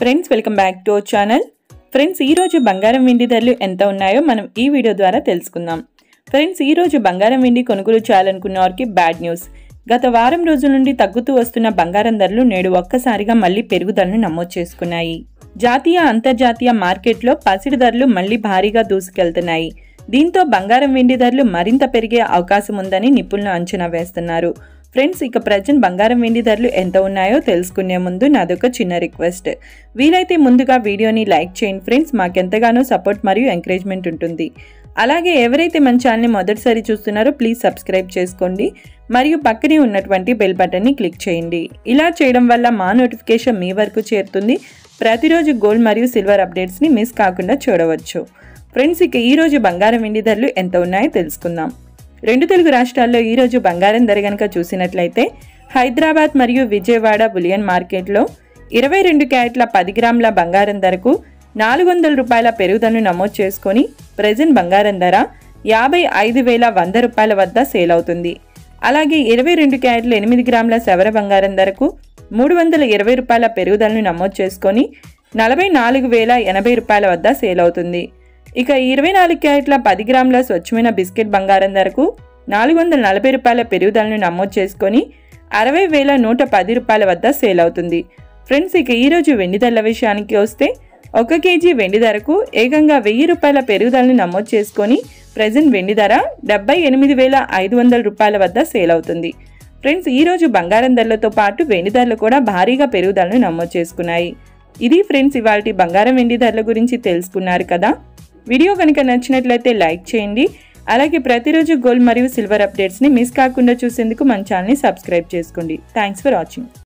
friends welcome back to our channel friends ఈరోజు బంగారం వెండి ధరలు ఎంత ఉన్నాయో మనం ఈ వీడియో ద్వారా తెలుసుకుందాం ఫ్రెండ్స్ ఈరోజు బంగారం వెండి కొనుగోలు చేయాలనుకున్న వారికి బ్యాడ్ న్యూస్ గత వారం రోజుల నుండి తగ్గుతూ వస్తున్న బంగారం ధరలు నేడు ఒక్కసారిగా మళ్లీ పెరుగుదలను నమోదు చేసుకున్నాయి జాతీయ అంతర్జాతీయ మార్కెట్లో పసిడి ధరలు మళ్లీ భారీగా దూసుకెళ్తున్నాయి దీంతో బంగారం వెండి ధరలు మరింత పెరిగే అవకాశం ఉందని నిపుణులు అంచనా వేస్తున్నారు ఫ్రెండ్స్ ఇక ప్రజెంట్ బంగారం వెండి ధరలు ఎంత ఉన్నాయో తెలుసుకునే ముందు నాదొక చిన్న రిక్వెస్ట్ వీలైతే ముందుగా వీడియోని లైక్ చేయండి ఫ్రెండ్స్ మాకెంతగానో సపోర్ట్ మరియు ఎంకరేజ్మెంట్ ఉంటుంది అలాగే ఎవరైతే మన ఛానల్ని మొదటిసారి చూస్తున్నారో ప్లీజ్ సబ్స్క్రైబ్ చేసుకోండి మరియు పక్కనే ఉన్నటువంటి బెల్ బటన్ని క్లిక్ చేయండి ఇలా చేయడం వల్ల మా నోటిఫికేషన్ మీ వరకు చేరుతుంది ప్రతిరోజు గోల్డ్ మరియు సిల్వర్ అప్డేట్స్ని మిస్ కాకుండా చూడవచ్చు ఫ్రెండ్స్ ఇక ఈరోజు బంగారం వెండి ధరలు ఎంత ఉన్నాయో తెలుసుకుందాం రెండు తెలుగు రాష్ట్రాల్లో ఈరోజు బంగారం ధర గనక చూసినట్లయితే హైదరాబాద్ మరియు విజయవాడ బులియన్ మార్కెట్లో ఇరవై రెండు క్యారెట్ల పది గ్రాముల బంగారం ధరకు నాలుగు వందల రూపాయల పెరుగుదలను నమోదు చేసుకొని ప్రజెంట్ బంగారం ధర యాభై ఐదు వేల వంద రూపాయల వద్ద సేల్ అవుతుంది అలాగే ఇరవై రెండు క్యారెట్ల ఎనిమిది గ్రాముల సవర బంగారం ధరకు మూడు వందల ఇరవై రూపాయల పెరుగుదలను నమోదు చేసుకొని నలభై నాలుగు వేల ఎనభై రూపాయల వద్ద సేల్ అవుతుంది ఇక ఇరవై నాలుగు క్యారెట్ల పది గ్రాముల స్వచ్ఛమైన బిస్కెట్ బంగారం ధరకు నాలుగు వందల నలభై రూపాయల పెరుగుదలను నమోదు చేసుకొని అరవై వేల నూట పది రూపాయల వద్ద సేల్ అవుతుంది ఫ్రెండ్స్ ఇక ఈరోజు వెండి ధరల విషయానికి వస్తే ఒక కేజీ వెండి ధరకు ఏకంగా వెయ్యి రూపాయల పెరుగుదలను నమోదు చేసుకొని ప్రజెంట్ వెండి ధర డెబ్బై ఎనిమిది వేల ఐదు వందల రూపాయల వద్ద సేల్ అవుతుంది ఫ్రెండ్స్ ఈరోజు బంగారం ధరలతో పాటు వెండి ధరలు కూడా భారీగా పెరుగుదలను నమోదు చేసుకున్నాయి ఇది ఫ్రెండ్స్ ఇవాళ బంగారం వెండి ధరల గురించి తెలుసుకున్నారు కదా వీడియో కనుక నచ్చినట్లయితే లైక్ చేయండి అలాగే ప్రతిరోజు గోల్డ్ మరియు సిల్వర్ అప్డేట్స్ని మిస్ కాకుండా చూసేందుకు మన ఛానల్ని సబ్స్క్రైబ్ చేసుకోండి థ్యాంక్స్ ఫర్ వాచింగ్